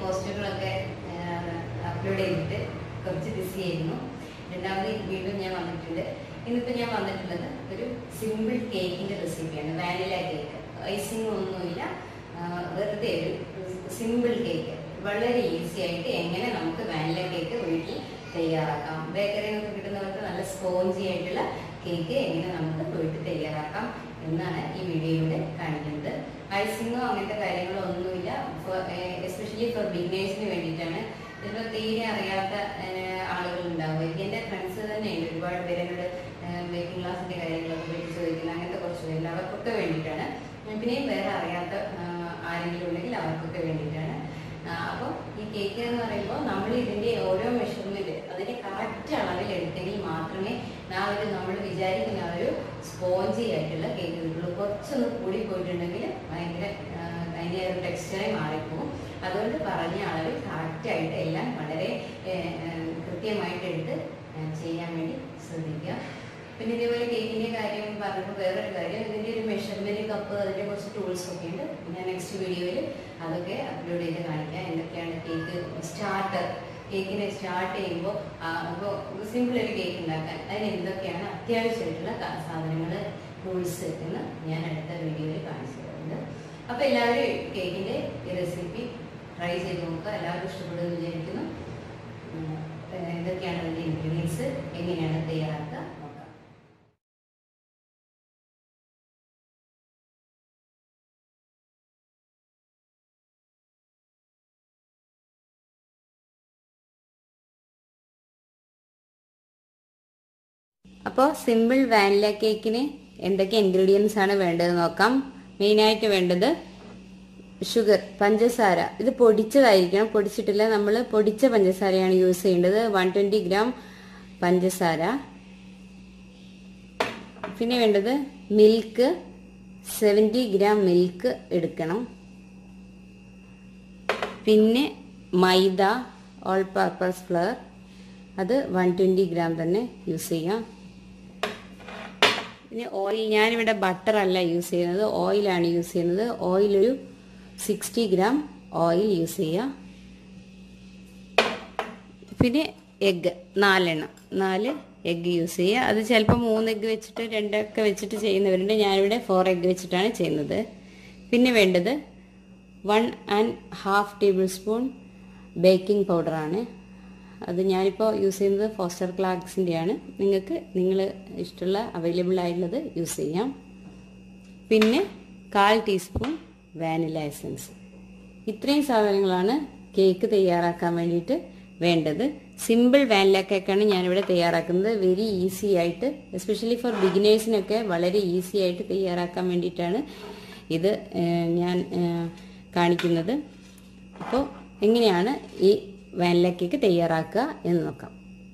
പോസ്റ്ററുകളൊക്കെ upload ചെയ്തിട്ട് കുറച്ച് BC ആയിരുന്നു രണ്ടാമത് വീണ്ടും ഞാൻ വന്നിട്ടുണ്ട് ഇന്നിപ്പോൾ ഞാൻ വന്നിട്ടുള്ളത് ഒരു സിമ്പിൾ കേക്കിന്റെ റെസിപ്പിയാണ് വാനില കേക്ക് ഐസിങ് ഒന്നുമില്ല ആ, വെറുതെ ഒരു സിമ്പിൾ കേക്ക് വളരെ ഈസി ആയിട്ട് എങ്ങനെ നമുക്ക് വാനില കേക്ക് വീട്ടിൽ തയ്യാറാക്കാം ബേക്കറിയിൽ നിന്ന് കിട്ടുന്നവർക്ക് നല്ല സ്പോഞ്ചി ആയിട്ടുള്ള കേക്ക് എങ്ങനെ നമുക്ക് വീട്ടിൽ തയ്യാറാക്കാം എന്നാണ് ഈ വീഡിയോയിലൂടെ കാണിക്കുന്നത് ഐസിങ്ങോ അങ്ങനത്തെ കാര്യങ്ങളോ ഒന്നുമില്ല എസ്പെഷ്യലി ഫോർ ബിഗിനേഴ്സിന് വേണ്ടിയിട്ടാണ് ചിലപ്പോൾ തീരെ അറിയാത്ത ആളുകൾ ഉണ്ടാവും എൻ്റെ ഫ്രണ്ട്സ് തന്നെയുണ്ട് ഒരുപാട് പേര് എന്നോട് ബേക്കിംഗ് ക്ലാസ്സിന്റെ കാര്യങ്ങളൊക്കെ പറ്റി ചോദിക്കുന്നത് അങ്ങനത്തെ കുറച്ച് പേര് അവർക്കൊക്കെ വേണ്ടിയിട്ടാണ് പിന്നെയും വേറെ അറിയാത്ത ആ, ആരെങ്കിലും ഉണ്ടെങ്കിൽ അവർക്കൊക്കെ വേണ്ടിയിട്ടാണ് അപ്പോൾ ഈ കേക്ക് എന്ന് പറയുമ്പോൾ നമ്മൾ ഇതിന്റെ ഓരോ മെഷർമെന്റ് അതിന്റെ കറക്റ്റ് അളവിൽ എടുത്തെങ്കിൽ മാത്രമേ ആ ഒരു നമ്മൾ വിചാരിക്കുന്ന ആ ഒരു സ്പോഞ്ചി ആയിട്ടുള്ള കേക്ക് കിട്ടുള്ളൂ കുറച്ചൊന്ന് കൂടി പോയിട്ടുണ്ടെങ്കിൽ ഭയങ്കര ആ, അതിന്റെ ആ ഒരു ടെക്സ്ചറെ മാറിപ്പോകും അതുകൊണ്ട് പറഞ്ഞ അളവിൽ കറക്റ്റ് ആയിട്ട് എല്ലാം വളരെ ഏ, ഏ, കൃത്യമായിട്ട് എടുത്ത് ഏ, ചെയ്യാൻ വേണ്ടി ശ്രദ്ധിക്കുക പിന്നെ ഇതേപോലെ കേക്കിന്റെ കാര്യം പറഞ്ഞപ്പോൾ വേറൊരു കാര്യം ഇതിന്റെ ഒരു മെഷർമെന്റ് കപ്പ് അതിന്റെ കുറച്ച് ടൂൾസ് ഒക്കെ ഉണ്ട് ഞാൻ നെക്സ്റ്റ് വീഡിയോയിൽ അതൊക്കെ അപ്ലോഡ് ചെയ്ത് കാണിക്കാം എന്തൊക്കെയാണ് കേക്ക് സ്റ്റാർട്ടർ കേക്കിനെ സ്റ്റാർട്ട് ചെയ്യുമ്പോൾ ഇപ്പോൾ സിമ്പിൾ ഒരു കേക്ക് ഉണ്ടാക്കാൻ അതിന് എന്തൊക്കെയാണ് അത്യാവശ്യമായിട്ടുള്ള സാധനങ്ങൾ ടൂൾസ് എന്ന് ഞാൻ അടുത്ത വീഡിയോയിൽ കാണിച്ചു തരുന്നുണ്ട് അപ്പോൾ എല്ലാവരും കേക്കിന്റെ ഈ റെസിപ്പി ട്രൈ ചെയ്ത് നോക്കുക എല്ലാവർക്കും ഇഷ്ടപ്പെടുമെന്ന് വിചാരിക്കുന്നു ഉം, ഏഹ് എന്തൊക്കെയാണ് അതിന്റെ ഇൻഗ്രീഡിയൻസ് എങ്ങനെയാണ് തയ്യാറാക്കുക നോക്കാം അപ്പോൾ സിമ്പിൾ വാനില കേക്കിന് എന്തൊക്കെ ഇൻഗ്രീഡിയൻസ് ആണ് വേണ്ടത് നോക്കാം മെയിനായിട്ട് വേണ്ടത് ഷുഗർ പഞ്ചസാര ഇത് പൊടിച്ചതായിരിക്കണം പൊടിച്ചിട്ടില്ല നമ്മൾ പൊടിച്ച പഞ്ചസാരയാണ് യൂസ് ചെയ്യേണ്ടത് വൺ ട്വൻറ്റി ഗ്രാം പഞ്ചസാര പിന്നെ വേണ്ടത് മിൽക്ക് സെവൻറ്റി ഗ്രാം മിൽക്ക് എടുക്കണം പിന്നെ മൈദ ഓൾ പർപ്പസ് ഫ്ലവർ അത് വൺ ട്വൻറ്റി ഗ്രാം തന്നെ യൂസ് ചെയ്യാം പിന്നെ ഓയിൽ ഞാനിവിടെ ബട്ടർ അല്ല യൂസ് ചെയ്യുന്നത് ഓയിലാണ് യൂസ് ചെയ്യുന്നത് ഓയിൽ ഒരു സിക്സ്റ്റി ഗ്രാം ഓയിൽ യൂസ് ചെയ്യാം പിന്നെ എഗ്ഗ് നാലെണ്ണം നാല് എഗ്ഗ് യൂസ് ചെയ്യുക അത് ചിലപ്പോൾ മൂന്ന് എഗ്ഗ് വെച്ചിട്ട് രണ്ടൊക്കെ വെച്ചിട്ട് ചെയ്യുന്നവരുണ്ട് ഞാനിവിടെ ഫോർ എഗ്ഗ് വെച്ചിട്ടാണ് ചെയ്യുന്നത് പിന്നെ വേണ്ടത് one and half tablespoon baking പൗഡറാണ് അത് ഞാനിപ്പോൾ യൂസ് ചെയ്യുന്നത് ഫോസ്റ്റർ ക്ലാക്സിൻ്റെയാണ് നിങ്ങൾക്ക് നിങ്ങൾ ഇഷ്ടമുള്ള അവൈലബിൾ ആയിട്ടുള്ളത് യൂസ് ചെയ്യാം പിന്നെ കാൽ ടീസ്പൂൺ വാനില എസൻസ് ഇത്രയും സാധനങ്ങളാണ് കേക്ക് തയ്യാറാക്കാൻ വേണ്ടിയിട്ട് വേണ്ടത് സിമ്പിൾ വാനില കേക്കാണ് ഞാനിവിടെ തയ്യാറാക്കുന്നത് വെരി ഈസി ആയിട്ട് എസ്പെഷ്യലി ഫോർ ബിഗിനേഴ്സിനൊക്കെ വളരെ ഈസി ആയിട്ട് തയ്യാറാക്കാൻ വേണ്ടിയിട്ടാണ് ഇത് ഏഹ്, ഞാൻ ഏഹ്, കാണിക്കുന്നത് അപ്പോൾ എങ്ങനെയാണ് ഈ വാനില കേക്ക് തയ്യാറാക്കുക എന്ന് നോക്കാം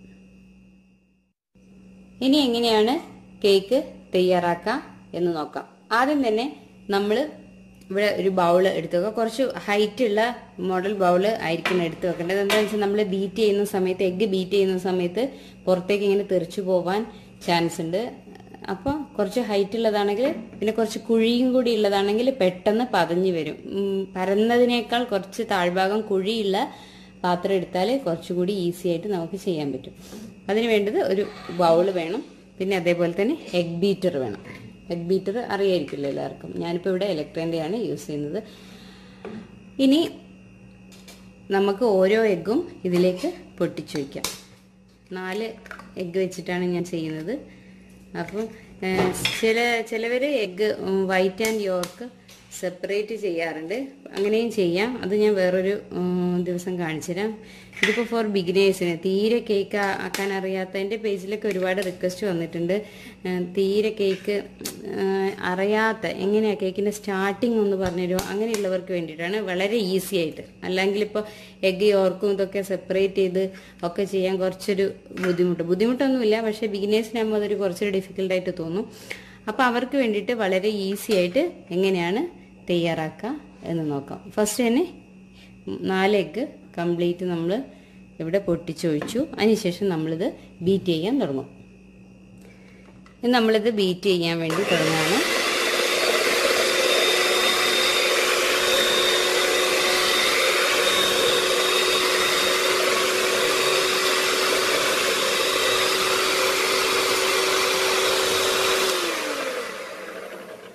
ഇനി എങ്ങനെയാണ് കേക്ക് തയ്യാറാക്കുക എന്ന് നോക്കാം ആദ്യം തന്നെ നമ്മൾ ഇവിടെ ഒരു ബൗൾ എടുത്തു വെക്കുക കുറച്ച് ഹൈറ്റ് ഉള്ള മോഡൽ ബൗൾ ആയിരിക്കണം എടുത്തു വെക്കേണ്ടത് എന്താണെന്ന് വെച്ചാൽ നമ്മൾ ബീറ്റ് ചെയ്യുന്ന സമയത്ത് എഗ്ഗ് ബീറ്റ് ചെയ്യുന്ന സമയത്ത് പുറത്തേക്ക് ഇങ്ങനെ തെറിച്ചു പോവാൻ ചാൻസ് ഉണ്ട് അപ്പോൾ കുറച്ച് ഹൈറ്റ് ഉള്ളതാണെങ്കിൽ പിന്നെ കുറച്ച് കുഴിയും കൂടി ഉള്ളതാണെങ്കിൽ പെട്ടെന്ന് പതഞ്ഞു വരും ഉം, പരന്നതിനേക്കാൾ കുറച്ച് താഴ്ഭാഗം കുഴിയുള്ള പാത്രം എടുത്താൽ കുറച്ചുകൂടി ഈസി ആയിട്ട് നമുക്ക് ചെയ്യാൻ പറ്റും അതിന് വേണ്ടത് ഒരു ബൗൾ വേണം പിന്നെ അതേപോലെ തന്നെ എഗ് ബീറ്റർ വേണം എഗ് ബീറ്റർ അറിയായിരിക്കില്ല എല്ലാവർക്കും ഞാനിപ്പോൾ ഇവിടെ ഇലക്ട്രോൻ്റെയാണ് യൂസ് ചെയ്യുന്നത് ഇനി നമുക്ക് ഓരോ എഗ്ഗും ഇതിലേക്ക് പൊട്ടിച്ചു വയ്ക്കാം നാല് എഗ്ഗ് വെച്ചിട്ടാണ് ഞാൻ ചെയ്യുന്നത് അപ്പം ഏഹ്, ചില ചിലവർ egg white and yolk separate ചെയ്യാറുണ്ട് അങ്ങനെയും ചെയ്യാം അത് ഞാൻ വേറൊരു ഉം, ദിവസം കാണിച്ചു തരാം ഇതിപ്പോൾ ഫോർ ബിഗിനേഴ്സിന് തീരെ കേക്ക് ആക്കാൻ അറിയാത്ത എൻ്റെ പേജിലൊക്കെ ഒരുപാട് റിക്വസ്റ്റ് വന്നിട്ടുണ്ട് ഏഹ്, തീരെ കേക്ക് ഏഹ്, അറിയാത്ത എങ്ങനെയാണ് കേക്കിൻ്റെ സ്റ്റാർട്ടിങ് ഒന്ന് പറഞ്ഞുതരുമോ അങ്ങനെയുള്ളവർക്ക് വേണ്ടിയിട്ടാണ് വളരെ ഈസി ആയിട്ട് അല്ലെങ്കിൽ ഇപ്പോൾ എഗ് യോർക്കും ഇതൊക്കെ സെപ്പറേറ്റ് ചെയ്ത് ഒക്കെ ചെയ്യാൻ കുറച്ചൊരു ബുദ്ധിമുട്ട് ബുദ്ധിമുട്ടൊന്നുമില്ല പക്ഷേ ബിഗിനേഴ്സിനാകുമ്പോൾ അതൊരു കുറച്ചൊരു ഡിഫിക്കൽട്ടായിട്ട് തോന്നും അപ്പോൾ അവർക്ക് വേണ്ടിയിട്ട് വളരെ ഈസി ആയിട്ട് എങ്ങനെയാണ് തയ്യാറാക്കുക എന്ന് നോക്കാം ഫസ്റ്റ് തന്നെ നാല് എഗ്ഗ് കംപ്ലീറ്റ് നമ്മൾ ഇവിടെ പൊട്ടിച്ചൊഴിച്ചു അതിനുശേഷം നമ്മളിത് ബീറ്റ് ചെയ്യാൻ തുടങ്ങും ഇനി നമ്മളിത് ബീറ്റ് ചെയ്യാൻ വേണ്ടി തുടങ്ങുകയാണ്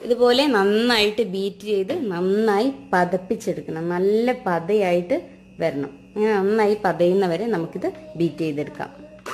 ഇതുപോലെ നന്നായിട്ട് ബീറ്റ് ചെയ്ത് നന്നായി പതപ്പിച്ചെടുക്കണം നല്ല പതയായിട്ട് വരണം അങ്ങനെ നന്നായി പതയുന്നവരെ നമുക്കിത് ബീറ്റ് ചെയ്തെടുക്കാം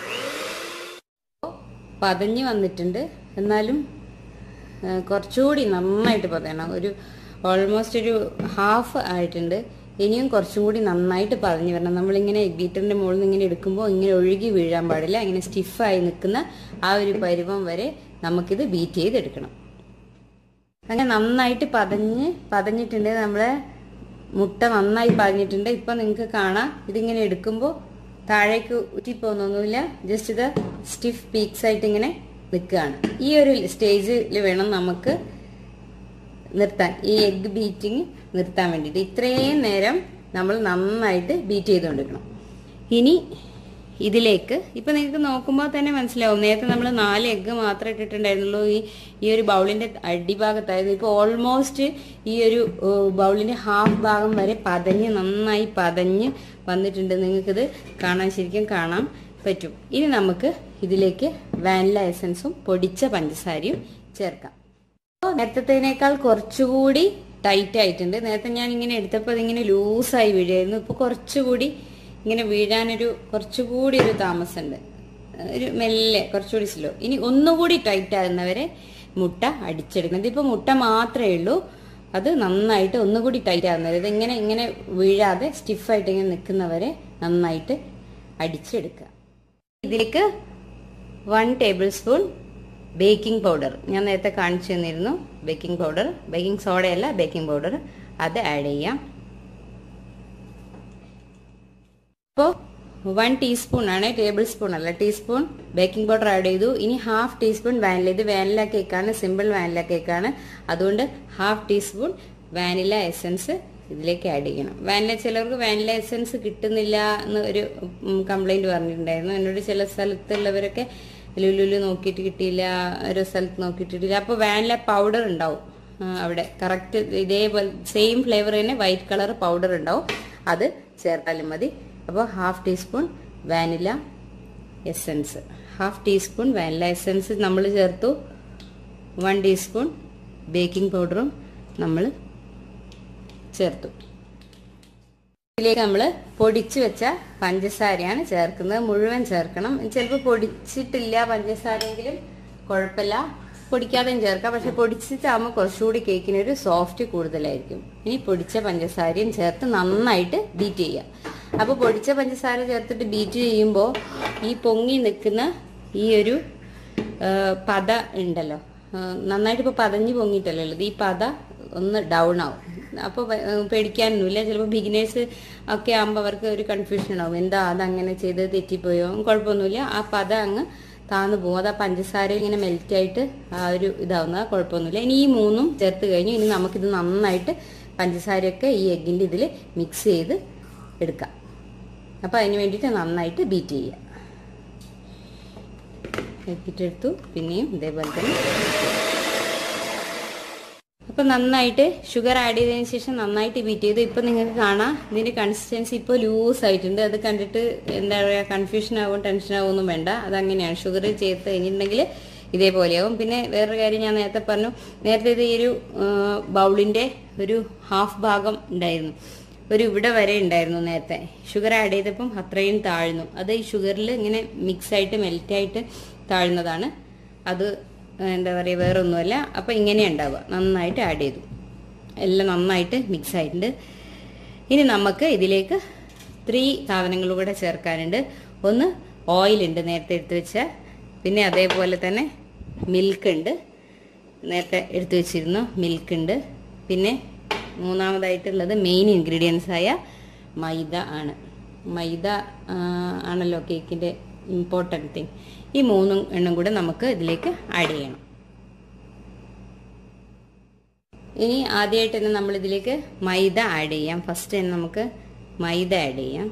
പതഞ്ഞ് വന്നിട്ടുണ്ട് എന്നാലും ആ, കുറച്ചുകൂടി നന്നായിട്ട് പതയണം ഒരു ഓൾമോസ്റ്റ് ഒരു ഹാഫ് ആയിട്ടുണ്ട് ഇനിയും കുറച്ചും കൂടി നന്നായിട്ട് പതഞ്ഞ് വരണം നമ്മളിങ്ങനെ ബീറ്ററിന്റെ മുകളിൽ നിന്ന് ഇങ്ങനെ എടുക്കുമ്പോൾ ഇങ്ങനെ ഒഴുകി വീഴാൻ പാടില്ല ഇങ്ങനെ സ്റ്റിഫായി നിൽക്കുന്ന ആ ഒരു പരുവം വരെ നമുക്കിത് ബീറ്റ് ചെയ്തെടുക്കണം അങ്ങനെ നന്നായിട്ട് പതഞ്ഞ് പതഞ്ഞിട്ടുണ്ട് നമ്മളെ മുട്ട നന്നായി പതഞ്ഞിട്ടുണ്ട് ഇപ്പൊ നിങ്ങൾക്ക് കാണാം ഇതിങ്ങനെ എടുക്കുമ്പോൾ താഴേക്ക് ഉറ്റിപ്പോന്നൊന്നുമില്ല ജസ്റ്റ് ഇത് സ്റ്റിഫ് പീക്സ് ആയിട്ട് ഇങ്ങനെ നിൽക്കുകയാണ് ഈ ഒരു സ്റ്റേജിൽ വേണം നമുക്ക് നിർത്താൻ ഈ എഗ് ബീറ്റിംഗ് നിർത്താൻ വേണ്ടിയിട്ട് ഇത്രയും നേരം നമ്മൾ നന്നായിട്ട് ബീറ്റ് ചെയ്തുകൊണ്ടിരിക്കണം ഇനി ഇതിലേക്ക് ഇപ്പൊ നിങ്ങൾക്ക് നോക്കുമ്പോൾ തന്നെ മനസ്സിലാവും നേരത്തെ നമ്മൾ നാല് എഗ്ഗ് മാത്രമേ ഇട്ടിട്ടുണ്ടായിരുന്നുള്ളൂ ഈ ഈ ഒരു ബൗളിന്റെ അടിഭാഗത്തായിരുന്നു ഇപ്പൊ ഓൾമോസ്റ്റ് ഈ ഒരു ബൗളിന്റെ ഹാഫ് ഭാഗം വരെ പതഞ്ഞ് നന്നായി പതഞ്ഞ് വന്നിട്ടുണ്ട് നിങ്ങൾക്കിത് കാണാൻ ശരിക്കും കാണാൻ പറ്റും ഇനി നമുക്ക് ഇതിലേക്ക് വാനില എസൻസും പൊടിച്ച പഞ്ചസാരയും ചേർക്കാം അപ്പോൾ നേരത്തേനേക്കാൾ കുറച്ചുകൂടി ടൈറ്റ് ആയിട്ടുണ്ട് നേരത്തെ ഞാൻ ഇങ്ങനെ എടുത്തപ്പോൾ ഇതിങ്ങനെ ലൂസായി വീഴായിരുന്നു ഇപ്പോൾ കുറച്ചുകൂടി ഇങ്ങനെ വീഴാനൊരു കുറച്ചുകൂടി ഒരു താമസമുണ്ട് ഒരു മെല്ലെ കുറച്ചുകൂടി സ്ലോ ഇനി ഒന്നുകൂടി ടൈറ്റ് ആകുന്നവരെ മുട്ട അടിച്ചെടുക്കണം ഇതിപ്പോൾ മുട്ട മാത്രമേ ഉള്ളൂ അത് നന്നായിട്ട് ഒന്നുകൂടി ടൈറ്റ് ആകുന്നവരെ ഇത് ഇങ്ങനെ ഇങ്ങനെ വീഴാതെ സ്റ്റിഫായിട്ട് ഇങ്ങനെ നിൽക്കുന്നവരെ നന്നായിട്ട് അടിച്ചെടുക്കുക ഇതിലേക്ക് one tablespoon baking powder ഞാൻ നേരത്തെ കാണിച്ചു തന്നിരുന്നു ബേക്കിംഗ് പൗഡർ ബേക്കിംഗ് സോഡയല്ല ബേക്കിംഗ് പൗഡർ അത് ആഡ് ചെയ്യാം ഇപ്പോൾ വൺ ടീസ്പൂൺ ആണ് ടേബിൾ സ്പൂൺ അല്ല ടീസ്പൂൺ ബേക്കിംഗ് പൗഡർ ആഡ് ചെയ്തു ഇനി ഹാഫ് ടീസ്പൂൺ വാനില ഇത് വാനില കേക്കാണ് സിമ്പിൾ വാനില കേക്കാണ് അതുകൊണ്ട് ഹാഫ് ടീസ്പൂൺ വാനില എസൻസ് ഇതിലേക്ക് ആഡ് ചെയ്യണം വാനില ചിലർക്ക് വാനില എസൻസ് കിട്ടുന്നില്ല എന്ന് ഒരു കംപ്ലൈന്റ് പറഞ്ഞിട്ടുണ്ടായിരുന്നു എന്നോട് ചില സ്ഥലത്തുള്ളവരൊക്കെ ലുലുലു നോക്കിയിട്ട് കിട്ടിയില്ല ഒരു സ്ഥലത്ത് നോക്കിയിട്ട് കിട്ടിയില്ല അപ്പോൾ വാനില പൗഡർ ഉണ്ടാവും ആ, അവിടെ കറക്റ്റ് ഇതേപോലെ സെയിം ഫ്ലേവർ തന്നെ വൈറ്റ് കളർ പൗഡർ ഉണ്ടാവും അത് ചേർത്താലും മതി അപ്പോൾ half teaspoon vanilla essence half teaspoon vanilla essence നമ്മൾ ചേർത്തു വൺ ടീസ്പൂൺ ബേക്കിംഗ് പൗഡറും നമ്മൾ ചേർത്തു ഇതിലേക്ക് നമ്മൾ പൊടിച്ചു വെച്ച പഞ്ചസാരയാണ് ചേർക്കുന്നത് മുഴുവൻ ചേർക്കണം ചിലപ്പോൾ പൊടിച്ചിട്ടില്ല പഞ്ചസാരയെങ്കിലും കുഴപ്പമില്ല പൊടിക്കാതെയും ചേർക്കാം പക്ഷെ പൊടിച്ചിട്ടാകുമ്പോൾ കുറച്ചുകൂടി കേക്കിന് ഒരു സോഫ്റ്റ് കൂടുതലായിരിക്കും ഇനി പൊടിച്ച പഞ്ചസാരയും ചേർത്ത് നന്നായിട്ട് ബീറ്റ് ചെയ്യുക അപ്പോൾ പൊടിച്ച പഞ്ചസാര ചേർത്തിട്ട് ബീറ്റ് ചെയ്യുമ്പോൾ ഈ പൊങ്ങി നിൽക്കുന്ന ഈ ഒരു ആ, പത ഉണ്ടല്ലോ ആ, നന്നായിട്ട് ഇപ്പോൾ പതഞ്ഞ് പൊങ്ങിയിട്ടല്ലോ ഉള്ളത് ഈ പത ഒന്ന് ഡൗൺ ആവും അപ്പോൾ പേടിക്കാനൊന്നുമില്ല ചിലപ്പോൾ ബിഗിനേഴ്സ് ഒക്കെ ആകുമ്പോൾ അവർക്ക് ഒരു കൺഫ്യൂഷൻ ആവും എന്താ അതങ്ങനെ ചെയ്ത് തെറ്റിപ്പോയോ കുഴപ്പമൊന്നുമില്ല ആ പത അങ്ങ് താന്നു പോകും അത് ആ പഞ്ചസാര ഇങ്ങനെ മെൽറ്റ് ആയിട്ട് ആ ഒരു ഇതാവുന്നത് കുഴപ്പമൊന്നുമില്ല ഇനി ഈ മൂന്നും ചേർത്ത് കഴിഞ്ഞു ഇനി നമുക്കിത് നന്നായിട്ട് പഞ്ചസാരയൊക്കെ ഈ എഗ്ഗിൻ്റെ ഇതിൽ മിക്സ് ചെയ്ത് എടുക്കാം അപ്പോൾ അതിന് വേണ്ടിയിട്ട് നന്നായിട്ട് ബീറ്റ് ചെയ്യുക എത്തിട്ടെടുത്തു പിന്നെയും ഇതേപോലെ തന്നെ അപ്പം നന്നായിട്ട് ഷുഗർ ആഡ് ചെയ്തതിന് ശേഷം നന്നായിട്ട് ബീറ്റ് ചെയ്തു ഇപ്പം നിങ്ങൾക്ക് കാണാം ഇതിന്റെ കൺസിസ്റ്റൻസി ഇപ്പോൾ ലൂസ് ആയിട്ടുണ്ട് അത് കണ്ടിട്ട് എന്താ പറയുക കൺഫ്യൂഷൻ ആവും ടെൻഷൻ ആവുമൊന്നും വേണ്ട അതങ്ങനെയാണ് ഷുഗർ ചേർത്ത് കഴിഞ്ഞിട്ടുണ്ടെങ്കിൽ ഇതേപോലെയാവും പിന്നെ വേറൊരു കാര്യം ഞാൻ നേരത്തെ പറഞ്ഞു നേരത്തെ ഇത് ഈ ഒരു ബൗളിന്റെ ഒരു ഹാഫ് ഭാഗം ഉണ്ടായിരുന്നു ഒരു ഇവിടെ വരെ ഉണ്ടായിരുന്നു നേരത്തെ ഷുഗർ ആഡ് ചെയ്തപ്പം അത്രയും താഴ്ന്നു അത് ഈ ഷുഗറിൽ ഇങ്ങനെ മിക്സ് ആയിട്ട് മെൽറ്റ് ആയിട്ട് താഴ്ന്നതാണ് അത് എന്താ പറയുക വേറെ ഒന്നുമല്ല അപ്പം ഇങ്ങനെ ഉണ്ടാവുക നന്നായിട്ട് ആഡ് ചെയ്തു എല്ലാം നന്നായിട്ട് മിക്സ് ആയിട്ടുണ്ട് ഇനി നമുക്ക് ഇതിലേക്ക് ത്രീ സാധനങ്ങൾ കൂടെ ചേർക്കാനുണ്ട് ഒന്ന് ഓയിലുണ്ട് നേരത്തെ എടുത്തു വെച്ച പിന്നെ അതേപോലെ തന്നെ മിൽക്ക് ഉണ്ട് നേരത്തെ എടുത്തു വെച്ചിരുന്നു മിൽക്ക് ഉണ്ട് പിന്നെ മൂന്നാമതായിട്ടുള്ളത് മെയിൻ ഇൻഗ്രീഡിയൻസ് ആയ മൈദ ആണ് മൈദ ആ, ആണല്ലോ കേക്കിൻ്റെ ഇമ്പോർട്ടൻറ്റ് തിങ് ഈ മൂന്നും എണ്ണം കൂടെ നമുക്ക് ഇതിലേക്ക് ആഡ് ചെയ്യണം ഇനി ആദ്യമായിട്ട് തന്നെ നമ്മൾ ഇതിലേക്ക് മൈദ ആഡ് ചെയ്യാം ഫസ്റ്റ് തന്നെ നമുക്ക് മൈദ ആഡ് ചെയ്യാം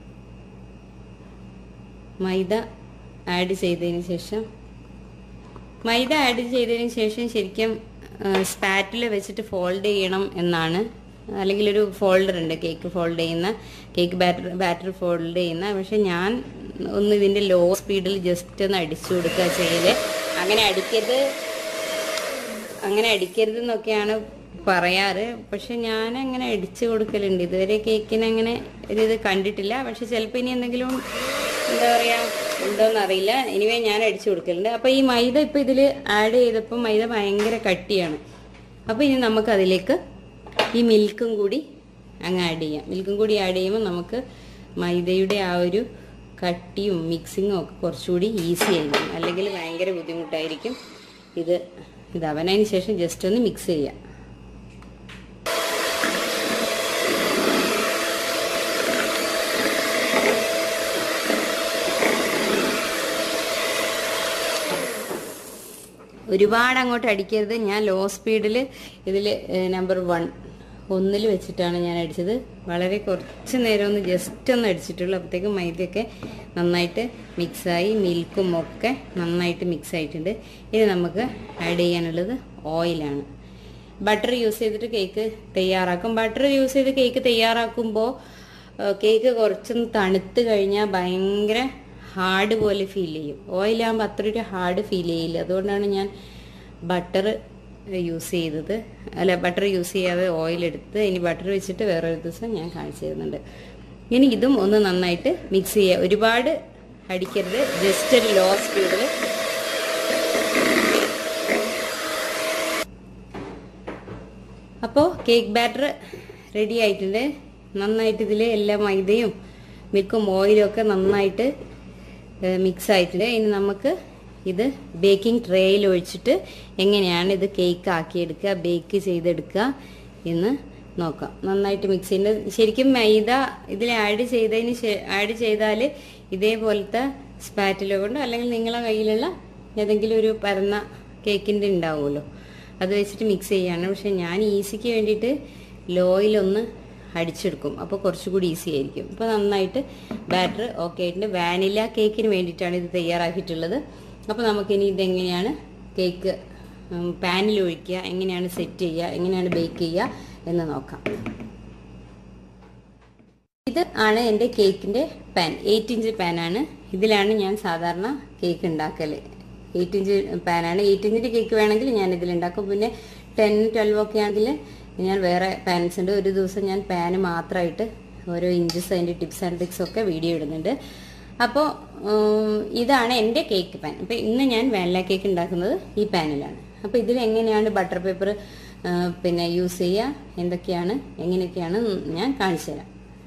മൈദ ആഡ് ചെയ്തതിന് ശേഷം മൈദ ആഡ് ചെയ്തതിന് ശേഷം ശരിക്കും സ്പാറ്റിൽ വെച്ചിട്ട് ഫോൾഡ് ചെയ്യണം എന്നാണ് അല്ലെങ്കിൽ ഒരു ഫോൾഡർ ഉണ്ട് കേക്ക് ഫോൾഡ് ചെയ്യുന്ന കേക്ക് ബാറ്റർ ബാറ്റർ ഫോൾഡ് ചെയ്യുന്ന പക്ഷെ ഞാൻ ഒന്ന് ഇതിന്റെ ലോ സ്പീഡിൽ ജസ്റ്റ് ഒന്ന് അടിച്ചു കൊടുക്കുക ചെയ്ത് അങ്ങനെ അടിക്കരുത് അങ്ങനെ അടിക്കരുത് എന്നൊക്കെയാണ് പറയാറ് പക്ഷെ ഞാൻ അങ്ങനെ അടിച്ചു കൊടുക്കലുണ്ട് ഇതുവരെ കേക്കിന് അങ്ങനെ ഒരു ഇത് കണ്ടിട്ടില്ല പക്ഷെ ചിലപ്പോൾ ഇനി എന്തെങ്കിലും എന്താ പറയാ ഉണ്ടോന്ന് അറിയില്ല എനിവേ ഞാൻ അടിച്ചു കൊടുക്കലുണ്ട് അപ്പൊ ഈ മൈദ ഇപ്പൊ ഇതിൽ ആഡ് ചെയ്തപ്പോൾ മൈദ ഭയങ്കര കട്ടിയാണ് അപ്പൊ ഇനി നമുക്ക് അതിലേക്ക് ഈ മിൽക്കും കൂടി അങ്ങ് ആഡ് ചെയ്യാം മിൽക്കും കൂടി ആഡ് ചെയ്യുമ്പോൾ നമുക്ക് മൈദയുടെ ആ ഒരു കട്ടിയും മിക്സിങ്ങും ഒക്കെ കുറച്ചുകൂടി ഈസി ആയിരിക്കും അല്ലെങ്കിൽ ഭയങ്കര ബുദ്ധിമുട്ടായിരിക്കും ഇത് ഇതാവാനതിന് ശേഷം ജസ്റ്റ് ഒന്ന് മിക്സ് ചെയ്യാം ഒരുപാട് അങ്ങോട്ട് അടിക്കരുത് ഞാൻ ലോ സ്പീഡിൽ ഇതിൽ നമ്പർ വൺ ഒന്നിൽ വെച്ചിട്ടാണ് ഞാൻ അടിച്ചത് വളരെ കുറച്ച് നേരം ഒന്ന് ജസ്റ്റ് ഒന്ന് അടിച്ചിട്ടുള്ളൂ അപ്പോഴത്തേക്കും മൈദയൊക്കെ നന്നായിട്ട് മിക്സായി മിൽക്കും ഒക്കെ നന്നായിട്ട് മിക്സ് ആയിട്ടുണ്ട് ഇനി നമുക്ക് ആഡ് ചെയ്യാനുള്ളത് ഓയിലാണ് ബട്ടർ യൂസ് ചെയ്തിട്ട് കേക്ക് തയ്യാറാക്കും ബട്ടർ യൂസ് ചെയ്ത് കേക്ക് തയ്യാറാക്കുമ്പോൾ കേക്ക് കുറച്ചൊന്ന് തണുത്ത് കഴിഞ്ഞാൽ ഭയങ്കര ഹാർഡ് പോലെ ഫീൽ ചെയ്യും ഓയിലാകുമ്പോൾ അത്ര ഒരു ഹാർഡ് ഫീൽ ചെയ്യില്ല അതുകൊണ്ടാണ് ഞാൻ ബട്ടർ യൂസ് ചെയ്തത് അല്ല ബട്ടർ യൂസ് ചെയ്യാതെ ഓയിൽ എടുത്ത് ഇനി ബട്ടർ വെച്ചിട്ട് വേറൊരു ദിവസം ഞാൻ കാണിച്ചു തരുന്നുണ്ട് ഇനി ഇതും ഒന്ന് നന്നായിട്ട് മിക്സ് ചെയ്യുക ഒരുപാട് അടിക്കരുത് ജസ്റ്റ് ഒരു ലോ സ്പീഡിൽ അപ്പോൾ കേക്ക് ബാറ്റർ റെഡി ആയിട്ടുണ്ട് നന്നായിട്ട് ഇതിൽ എല്ലാ മൈദയും മിൽക്കും ഓയിലും ഒക്കെ നന്നായിട്ട് മിക്സ് ആയിട്ടുണ്ട് ഇനി നമുക്ക് ഇത് ബേക്കിംഗ് ട്രേയിൽ ഒഴിച്ചിട്ട് എങ്ങനെയാണ് ഇത് കേക്ക് ആക്കിയെടുക്കുക ബേക്ക് ചെയ്തെടുക്കുക എന്ന് നോക്കാം നന്നായിട്ട് മിക്സ് ചെയ്യുന്നത് ശരിക്കും മൈദ ഇതിൽ ആഡ് ചെയ്തതിന് ആഡ് ചെയ്താൽ ഇതേപോലത്തെ സ്പാറ്റിലോ കൊണ്ടോ അല്ലെങ്കിൽ നിങ്ങളെ കയ്യിലുള്ള ഏതെങ്കിലും ഒരു പരന്ന കേക്കിൻ്റെ ഉണ്ടാവുമല്ലോ അത് വെച്ചിട്ട് മിക്സ് ചെയ്യാണ് പക്ഷെ ഞാൻ ഈസിക്ക് വേണ്ടിയിട്ട് ലോയിലൊന്ന് അടിച്ചെടുക്കും അപ്പോൾ കുറച്ചുകൂടി ഈസി ആയിരിക്കും ഇപ്പോൾ നന്നായിട്ട് ബാറ്റർ ഓക്കെ ആയിട്ടുണ്ട് വാനില കേക്കിന് വേണ്ടിയിട്ടാണ് ഇത് തയ്യാറാക്കിയിട്ടുള്ളത് അപ്പോൾ നമുക്കിനി ഇതെങ്ങനെയാണ് കേക്ക് പാനിൽ ഒഴിക്കുക എങ്ങനെയാണ് സെറ്റ് ചെയ്യുക എങ്ങനെയാണ് ബേക്ക് ചെയ്യുക എന്ന് നോക്കാം ഇത് ആണ് എൻ്റെ കേക്കിൻ്റെ പാൻ എയ്റ്റ് ഇഞ്ച് പാനാണ് ഇതിലാണ് ഞാൻ സാധാരണ കേക്ക് ഉണ്ടാക്കൽ എയ്റ്റ് ഇഞ്ച് പാനാണ് എയ്റ്റ് ഇഞ്ചിൻ്റെ കേക്ക് വേണമെങ്കിൽ ഞാൻ ഇതിലുണ്ടാക്കും പിന്നെ ടെൻ ട്വൽവ് ഒക്കെ ആണെങ്കിൽ ഞാൻ വേറെ പാൻസ് ഉണ്ട് ഒരു ദിവസം ഞാൻ പാന് മാത്രമായിട്ട് ഓരോ ഇഞ്ചസ് അതിൻ്റെ ടിപ്സ് ആൻഡ് ട്രിക്സ് ഒക്കെ വീഡിയോ ഇടുന്നുണ്ട് അപ്പോൾ ഇതാണ് എൻ്റെ കേക്ക് പാൻ അപ്പോൾ ഇന്ന് ഞാൻ വാനില കേക്ക് ഉണ്ടാക്കുന്നത് ഈ പാനിലാണ് അപ്പോൾ ഇതിൽ എങ്ങനെയാണ് ബട്ടർ പേപ്പർ പിന്നെ യൂസ് ചെയ്യുക എന്തൊക്കെയാണ് എങ്ങനെയൊക്കെയാണ് ഞാൻ കാണിച്ചു തരാം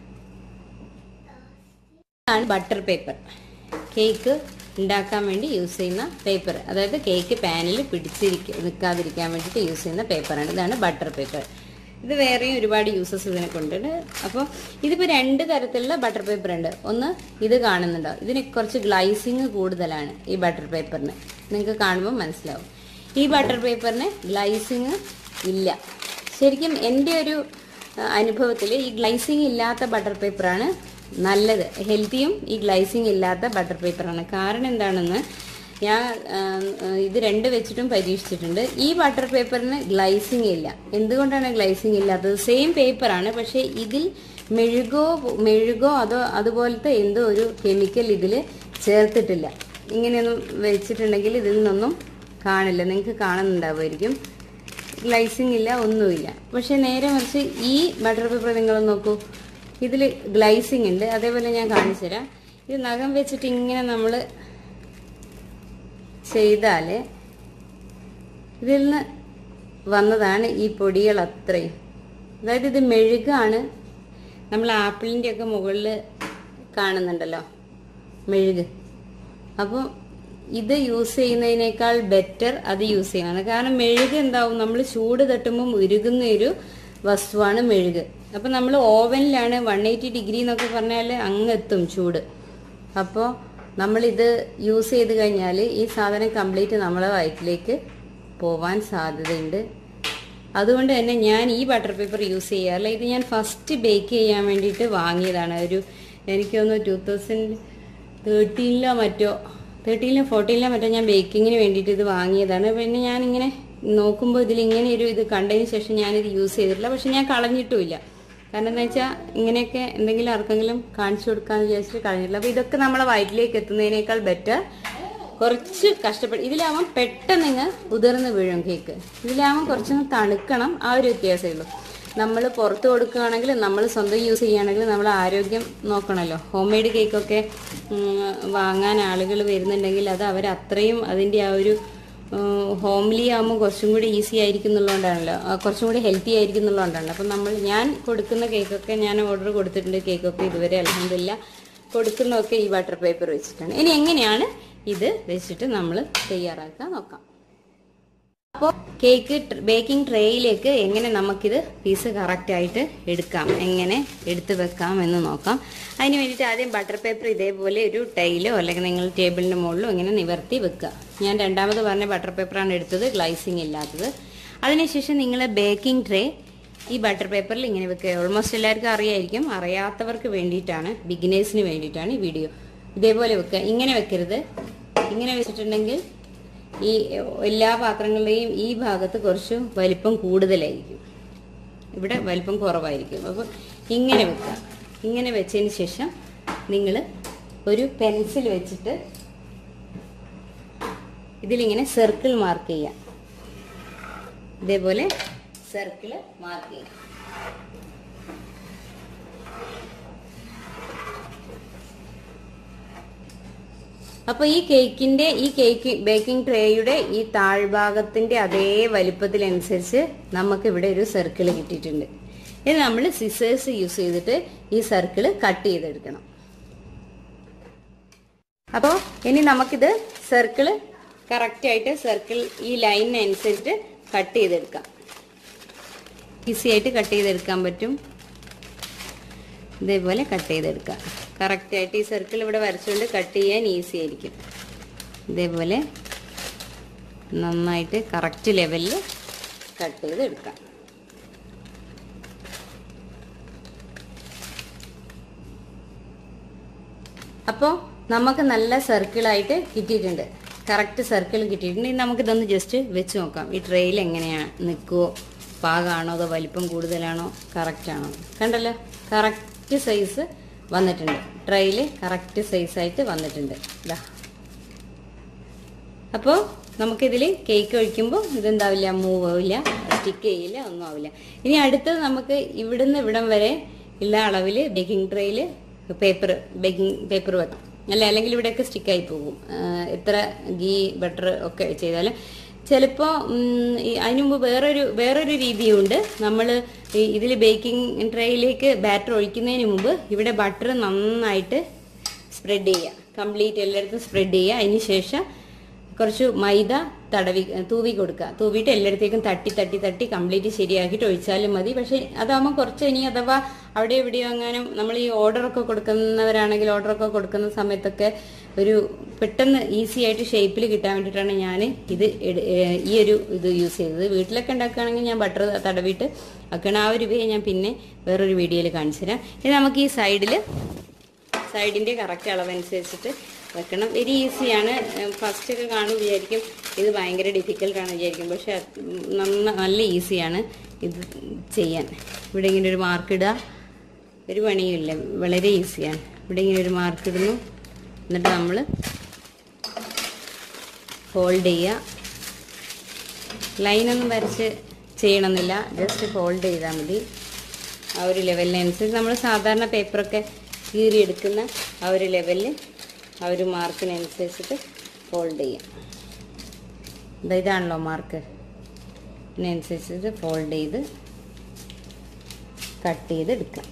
ഇതാണ് ബട്ടർ പേപ്പർ കേക്ക് ഉണ്ടാക്കാൻ വേണ്ടി യൂസ് ചെയ്യുന്ന പേപ്പർ അതായത് കേക്ക് പാനിൽ പിടിച്ചിരിക്ക നിൽക്കാതിരിക്കാൻ വേണ്ടിയിട്ട് യൂസ് ചെയ്യുന്ന പേപ്പറാണ് ഇതാണ് ബട്ടർ പേപ്പർ ഇത് വേറെയും ഒരുപാട് യൂസസ് ഇതിനെ കൊണ്ടുണ്ട് അപ്പോൾ ഇതിപ്പോൾ രണ്ട് തരത്തിലുള്ള ബട്ടർ പേപ്പർ ഉണ്ട് ഒന്ന് ഇത് കാണുന്നുണ്ടോ ഇതിന് കുറച്ച് ഗ്ലൈസിങ് കൂടുതലാണ് ഈ ബട്ടർ പേപ്പറിന് നിങ്ങൾക്ക് കാണുമ്പോൾ മനസ്സിലാവും ഈ ബട്ടർ പേപ്പറിന് ഗ്ലൈസിങ് ഇല്ല ശരിക്കും എൻ്റെ ഒരു അനുഭവത്തിൽ ഈ ഗ്ലൈസിങ് ഇല്ലാത്ത ബട്ടർ പേപ്പറാണ് നല്ലത് ഹെൽത്തിയും ഈ ഗ്ലൈസിങ് ഇല്ലാത്ത ബട്ടർ പേപ്പറാണ് കാരണം എന്താണെന്ന് ഞാൻ ഇത് രണ്ട് വെച്ചിട്ടും പരീക്ഷിച്ചിട്ടുണ്ട് ഈ ബട്ടർ പേപ്പറിന് ഗ്ലൈസിങ് ഇല്ല എന്തുകൊണ്ടാണ് ഗ്ലൈസിങ് ഇല്ലാത്തത് സെയിം പേപ്പറാണ് പക്ഷേ ഇതിൽ മെഴുകോ മെഴുകോ അതോ അതുപോലത്തെ എന്തോ ഒരു കെമിക്കൽ ഇതിൽ ചേർത്തിട്ടില്ല ഇങ്ങനെയൊന്നും വെച്ചിട്ടുണ്ടെങ്കിൽ ഇതിൽ നിന്നൊന്നും കാണില്ല നിങ്ങൾക്ക് കാണുന്നുണ്ടാവുമായിരിക്കും ഗ്ലൈസിങ് ഇല്ല ഒന്നുമില്ല പക്ഷെ നേരെ മറിച്ച് ഈ ബട്ടർ പേപ്പർ നിങ്ങൾ നോക്കൂ ഇതിൽ ഗ്ലൈസിങ് ഉണ്ട് അതേപോലെ ഞാൻ കാണിച്ചു തരാം ഇത് നഖം വെച്ചിട്ട് ഇങ്ങനെ നമ്മൾ ചെയ്താൽ ഇതിൽ നിന്ന് വന്നതാണ് ഈ പൊടികൾ അത്രയും അതായത് ഇത് മെഴുകാണ് നമ്മൾ ആപ്പിളിൻ്റെ ഒക്കെ മുകളിൽ കാണുന്നുണ്ടല്ലോ മെഴുക് അപ്പോൾ ഇത് യൂസ് ചെയ്യുന്നതിനേക്കാൾ ബെറ്റർ അത് യൂസ് ചെയ്യുന്നതാണ് കാരണം മെഴുക് എന്താവും നമ്മൾ ചൂട് തട്ടുമ്പം ഉരുകുന്ന ഒരു വസ്തുവാണ് മെഴുക് അപ്പം നമ്മൾ ഓവനിലാണ് വൺ എയ്റ്റി ഡിഗ്രി എന്നൊക്കെ പറഞ്ഞാൽ അങ്ങെത്തും ചൂട് അപ്പോൾ നമ്മളിത് യൂസ് ചെയ്ത് കഴിഞ്ഞാൽ ഈ സാധനം കംപ്ലീറ്റ് നമ്മളെ വയറ്റിലേക്ക് പോവാൻ സാധ്യതയുണ്ട് അതുകൊണ്ട് തന്നെ ഞാൻ ഈ ബട്ടർ പേപ്പർ യൂസ് ചെയ്യാറില്ല ഇത് ഞാൻ ഫസ്റ്റ് ബേക്ക് ചെയ്യാൻ വേണ്ടിയിട്ട് വാങ്ങിയതാണ് ഒരു എനിക്കൊന്ന് ടൂ തൗസൻഡ് തേർട്ടീനിലോ മറ്റോ തേർട്ടീനിലോ ഫോർട്ടീനിലോ മറ്റോ ഞാൻ ബേക്കിങ്ങിന് വേണ്ടിയിട്ട് ഇത് വാങ്ങിയതാണ് പിന്നെ ഞാനിങ്ങനെ നോക്കുമ്പോൾ ഇതിൽ ഇങ്ങനെ ഒരു ഇത് കണ്ടതിന് ശേഷം ഞാനിത് യൂസ് ചെയ്തിട്ടില്ല പക്ഷെ ഞാൻ കളഞ്ഞിട്ടുമില്ല കാരണം എന്താ വെച്ചാൽ ഇങ്ങനെയൊക്കെ എന്തെങ്കിലും ആർക്കെങ്കിലും കാണിച്ചു കൊടുക്കാന്ന് വിചാരിച്ചിട്ട് കളഞ്ഞിട്ടില്ല അപ്പോൾ ഇതൊക്കെ നമ്മളെ വയറ്റിലേക്ക് എത്തുന്നതിനേക്കാൾ ബെറ്റർ കുറച്ച് കഷ്ടപ്പെട്ട് ഇതിലാവുമ്പോൾ പെട്ടെന്ന് ഇങ്ങ് ഉതിർന്ന് വീഴും കേക്ക് ഇതിലാവുമ്പോൾ കുറച്ചൊന്ന് തണുക്കണം ആ ഒരു വ്യത്യാസമേ ഉള്ളൂ നമ്മൾ പുറത്ത് കൊടുക്കുകയാണെങ്കിൽ നമ്മൾ സ്വന്തം യൂസ് ചെയ്യുകയാണെങ്കിൽ നമ്മൾ ആരോഗ്യം നോക്കണമല്ലോ ഹോം മെയ്ഡ് കേക്കൊക്കെ ഉം, വാങ്ങാൻ ആളുകൾ വരുന്നുണ്ടെങ്കിൽ അത് അവർ അത്രയും അതിൻ്റെ ആ ഒരു ഹോംലി ആകുമ്പോൾ കുറച്ചും കൂടി ഈസി ആയിരിക്കും എന്നുള്ളതുകൊണ്ടാണല്ലോ ആ, കുറച്ചും കൂടി ഹെൽത്തി ആയിരിക്കും എന്നുള്ളതുകൊണ്ടാണ് അപ്പം നമ്മൾ ഞാൻ കൊടുക്കുന്ന കേക്കൊക്കെ ഞാൻ ഓർഡർ കൊടുത്തിട്ടുണ്ട് കേക്കൊക്കെ ഇതുവരെ അലഹമില്ല കൊടുക്കുന്നതൊക്കെ ഈ വാട്ടർ പേപ്പർ വെച്ചിട്ടാണ് ഇനി എങ്ങനെയാണ് ഇത് വെച്ചിട്ട് നമ്മൾ തയ്യാറാക്കാൻ നോക്കാം അപ്പോൾ കേക്ക് ബേക്കിംഗ് ട്രേയിലേക്ക് എങ്ങനെ നമുക്കിത് പീസ് കറക്റ്റ് ആയിട്ട് എടുക്കാം എങ്ങനെ എടുത്ത് വെക്കാം എന്ന് നോക്കാം അതിന് വേണ്ടിയിട്ട് ആദ്യം ബട്ടർ പേപ്പർ ഇതേപോലെ ഒരു ടൈലോ അല്ലെങ്കിൽ നിങ്ങൾ ടേബിളിൻ്റെ മുകളിലോ ഇങ്ങനെ നിവർത്തി വെക്കുക ഞാൻ രണ്ടാമത് പറഞ്ഞ ബട്ടർ പേപ്പറാണ് എടുത്തത് ഗ്ലൈസിങ് ഇല്ലാത്തത് അതിനുശേഷം നിങ്ങൾ ബേക്കിംഗ് ട്രേ ഈ ബട്ടർ പേപ്പറിൽ ഇങ്ങനെ വെക്കുക ഓൾമോസ്റ്റ് എല്ലാവർക്കും അറിയായിരിക്കും അറിയാത്തവർക്ക് വേണ്ടിയിട്ടാണ് ബിഗിനേഴ്സിന് വേണ്ടിയിട്ടാണ് ഈ വീഡിയോ ഇതേപോലെ വെക്കുക ഇങ്ങനെ വെക്കരുത് ഇങ്ങനെ വെച്ചിട്ടുണ്ടെങ്കിൽ ഈ എല്ലാ പാത്രങ്ങളുടെയും ഈ ഭാഗത്ത് കുറച്ച് വലിപ്പം കൂടുതലായിരിക്കും ഇവിടെ വലിപ്പം കുറവായിരിക്കും അപ്പോൾ ഇങ്ങനെ വെക്കുക ഇങ്ങനെ വെച്ചതിന് ശേഷം നിങ്ങൾ ഒരു പെൻസിൽ വെച്ചിട്ട് ഇതിലിങ്ങനെ സർക്കിൾ മാർക്ക് ചെയ്യാം ഇതേപോലെ സർക്കിൾ മാർക്ക് ചെയ്യാം അപ്പൊ ഈ കേക്കിന്റെ ഈ കേക്ക് ബേക്കിംഗ് ട്രേയുടെ ഈ താഴ്ഭാഗത്തിന്റെ അതേ വലിപ്പത്തിനനുസരിച്ച് നമുക്ക് ഇവിടെ ഒരു സർക്കിൾ കിട്ടിയിട്ടുണ്ട് ഇത് നമ്മൾ സിസേഴ്സ് യൂസ് ചെയ്തിട്ട് ഈ സർക്കിൾ കട്ട് ചെയ്തെടുക്കണം അപ്പോൾ ഇനി നമുക്കിത് സർക്കിൾ കറക്റ്റ് ആയിട്ട് സർക്കിൾ ഈ ലൈനിനനുസരിച്ച് കട്ട് ചെയ്തെടുക്കാം ഈസി ആയിട്ട് കട്ട് ചെയ്തെടുക്കാൻ പറ്റും ഇതേപോലെ കട്ട് ചെയ്തെടുക്കാം കറക്റ്റ് ആയിട്ട് ഈ സർക്കിൾ ഇവിടെ വരച്ചുകൊണ്ട് കട്ട് ചെയ്യാൻ ഈസി ആയിരിക്കും ഇതേപോലെ നന്നായിട്ട് കറക്റ്റ് ലെവലിൽ കട്ട് ചെയ്തെടുക്കാം അപ്പോൾ നമുക്ക് നല്ല സർക്കിളായിട്ട് കിട്ടിയിട്ടുണ്ട് കറക്റ്റ് സർക്കിൾ കിട്ടിയിട്ടുണ്ട് ഇനി നമുക്കിതൊന്ന് ജസ്റ്റ് വെച്ച് നോക്കാം ഈ ട്രെയിൽ എങ്ങനെയാണ് നിൽക്കുമോ പാകമാണോ അതോ വലിപ്പം കൂടുതലാണോ കറക്റ്റ് ആണോ കണ്ടല്ലോ കറക്റ്റ് സൈസ് വന്നിട്ടുണ്ട് ട്രെയിൽ കറക്റ്റ് സൈസായിട്ട് വന്നിട്ടുണ്ട് ഇതാ അപ്പോൾ നമുക്കിതിൽ കേക്ക് ഒഴിക്കുമ്പോൾ ഇതെന്താവില്ല മൂവ് ആവില്ല സ്റ്റിക്ക് ചെയ്യില്ല ഒന്നും ആവില്ല ഇനി അടുത്തത് നമുക്ക് ഇവിടുന്ന് ഇവിടം വരെ ഉള്ള അളവിൽ ബേക്കിംഗ് ട്രേയിൽ പേപ്പർ ബേക്കിംഗ് പേപ്പർ വെക്കാം അല്ല അല്ലെങ്കിൽ ഇവിടെയൊക്കെ സ്റ്റിക്കായി പോകും ആ, എത്ര ഗീ ബട്ടർ ഒക്കെ ചെയ്താലും ചിലപ്പോൾ അതിനു മുമ്പ് വേറൊരു വേറൊരു രീതിയുണ്ട് നമ്മൾ ഇതിൽ ബേക്കിംഗ് ട്രേയിലേക്ക് ബാറ്റർ ഒഴിക്കുന്നതിന് മുമ്പ് ഇവിടെ ബട്ടർ നന്നായിട്ട് സ്പ്രെഡ് ചെയ്യുക കംപ്ലീറ്റ് എല്ലായിടത്തും സ്പ്രെഡ് ചെയ്യുക അതിന് ശേഷം കുറച്ച് മൈദ തടവി തൂവി കൊടുക്കുക തൂവിയിട്ട് എല്ലായിടത്തേക്കും തട്ടി തട്ടി തട്ടി കംപ്ലീറ്റ് ശരിയാക്കിയിട്ട് ഒഴിച്ചാലും മതി പക്ഷെ അതാകുമ്പോൾ കുറച്ച് ഇനി അഥവാ അവിടെ എവിടെയോ എങ്ങാനും നമ്മൾ ഈ ഓർഡറൊക്കെ കൊടുക്കുന്നവരാണെങ്കിൽ ഓർഡറൊക്കെ കൊടുക്കുന്ന സമയത്തൊക്കെ ഒരു പെട്ടെന്ന് ഈസി ആയിട്ട് ഷേപ്പിൽ കിട്ടാൻ വേണ്ടിയിട്ടാണ് ഞാൻ ഇത് എട്- ഏഹ് ഈ ഒരു ഇത് യൂസ് ചെയ്തത് വീട്ടിലൊക്കെ ഉണ്ടാക്കുകയാണെങ്കിൽ ഞാൻ ബട്ടർ തടവിയിട്ട് ആക്കണം ആ ഒരു വേ ഞാൻ പിന്നെ വേറൊരു വീഡിയോയിൽ കാണിച്ചു തരാം ഇനി നമുക്ക് ഈ സൈഡിൽ സൈഡിൻ്റെ കറക്റ്റ് അളവനുസരിച്ചിട്ട് വെക്കണം വെരി ഈസിയാണ് ഫസ്റ്റ് ഒക്കെ കാണും വിചാരിക്കും ഇത് ഭയങ്കര ഡിഫിക്കൽട്ടാണ് വിചാരിക്കും പക്ഷെ അത് നന്ന നല്ല ഈസിയാണ് ഇത് ചെയ്യാൻ ഇവിടെ ഇങ്ങനെ ഒരു മാർക്ക് ഇടുക ഒരു പണിയുമില്ല വളരെ ഈസിയാണ് ഇവിടെ ഇങ്ങനെ ഒരു മാർക്ക് ഇടുന്നു എന്നിട്ട് നമ്മൾ ഹോൾഡ് ചെയ്യുക ലൈനൊന്നും വരച്ച് ചെയ്യണമെന്നില്ല ജസ്റ്റ് ഹോൾഡ് ചെയ്താൽ മതി ആ ഒരു ലെവലിനനുസരിച്ച് നമ്മൾ സാധാരണ പേപ്പറൊക്കെ കീറിയെടുക്കുന്ന ആ ഒരു ലെവലിൽ ആ ഒരു മാർക്കിനനുസരിച്ചിട്ട് ഫോൾഡ് ചെയ്യാം ദാ ഇതാണല്ലോ മാർക്ക് ഇതിനനുസരിച്ചിട്ട് ഫോൾഡ് ചെയ്ത് കട്ട് ചെയ്ത് എടുക്കാം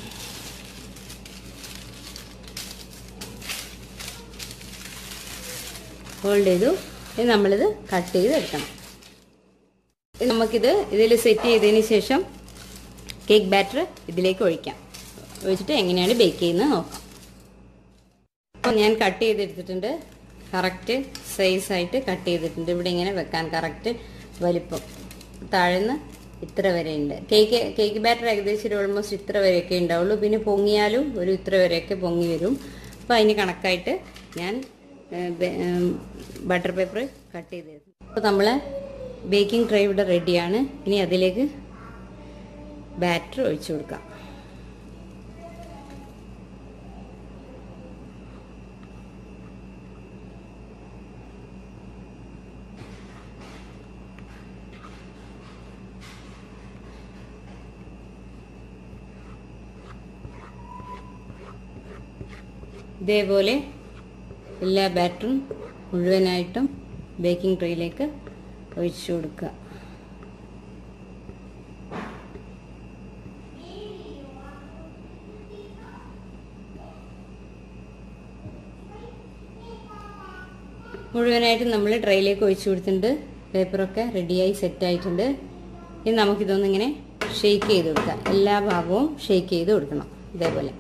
ഹോൾഡ് ചെയ്തു ഇനി നമ്മളിത് കട്ട് ചെയ്ത് എടുക്കണം ഇനി നമുക്കിത് ഇതിൽ സെറ്റ് ചെയ്തതിന് ശേഷം കേക്ക് ബാറ്റർ ഇതിലേക്ക് ഒഴിക്കാം ഒഴിച്ചിട്ട് എങ്ങനെയാണ് ബേക്ക് ചെയ്യുന്നത് നോക്കാം അപ്പോൾ ഞാൻ കട്ട് ചെയ്തെടുത്തിട്ടുണ്ട് കറക്റ്റ് സൈസായിട്ട് കട്ട് ചെയ്തിട്ടുണ്ട് ഇവിടെ ഇങ്ങനെ വെക്കാൻ കറക്റ്റ് വലിപ്പം താഴ്ന്ന് ഇത്ര വരെ ഉണ്ട് കേക്ക് കേക്ക് ബാറ്റർ ഏകദേശം ഒരു ഓൾമോസ്റ്റ് ഇത്ര വരെയൊക്കെ ഉണ്ടാവുള്ളൂ പിന്നെ പൊങ്ങിയാലും ഒരു ഇത്ര വരെയൊക്കെ പൊങ്ങി വരും അപ്പോൾ അതിന് കണക്കായിട്ട് ഞാൻ ബട്ടർ പേപ്പർ കട്ട് ചെയ്ത് അപ്പോൾ നമ്മൾ ബേക്കിംഗ് ട്രേ ഇവിടെ റെഡിയാണ് ഇനി അതിലേക്ക് ബാറ്റർ ഒഴിച്ചു കൊടുക്കാം ഇതേപോലെ എല്ലാ ബാറ്ററും മുഴുവനായിട്ടും ബേക്കിംഗ് ട്രേയിലേക്ക് ഒഴിച്ചു കൊടുക്കുക മുഴുവനായിട്ട് നമ്മൾ ട്രേയിലേക്ക് ഒഴിച്ചു കൊടുത്തിട്ടുണ്ട് പേപ്പറൊക്കെ റെഡിയായി സെറ്റായിട്ടുണ്ട് ഇനി നമുക്കിതൊന്ന് ഇങ്ങനെ ഷെയ്ക്ക് ചെയ്ത് കൊടുക്കാം എല്ലാ ഭാഗവും ഷെയ്ക്ക് ചെയ്ത് കൊടുക്കണം ഇതേപോലെ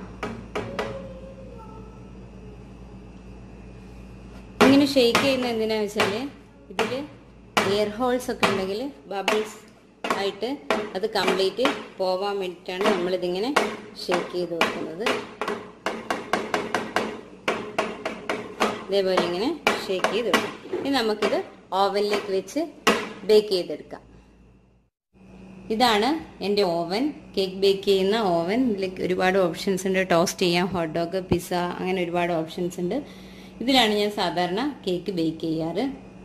ഇങ്ങനെ ഷെയ്ക്ക് ചെയ്യുന്ന എന്തിനാന്ന് വെച്ചാൽ ഇതിൽ എയർ ഹോൾസ് ഒക്കെ ഉണ്ടെങ്കിൽ ബബിൾസ് ആയിട്ട് അത് കംപ്ലീറ്റ് പോവാൻ വേണ്ടിയിട്ടാണ് നമ്മളിതിങ്ങനെ ഷെയ്ക്ക് ചെയ്ത് കൊടുക്കുന്നത് ഇതേപോലെ ഇങ്ങനെ ഷേക്ക് ചെയ്ത് കൊടുക്കാം ഇനി നമുക്കിത് ഓവനിലേക്ക് വെച്ച് ബേക്ക് ചെയ്തെടുക്കാം ഇതാണ് എൻ്റെ ഓവൻ കേക്ക് ബേക്ക് ചെയ്യുന്ന ഓവൻ ഇതിലേക്ക് ഒരുപാട് ഓപ്ഷൻസ് ഉണ്ട് ടോസ്റ്റ് ചെയ്യാം ഹോട്ട് ഡോഗ് പിസ്സ അങ്ങനെ ഒരുപാട് ഓപ്ഷൻസ് ഉണ്ട് ഇതിലാണ് ഞാൻ സാധാരണ കേക്ക് ബേക്ക് ചെയ്യാറ്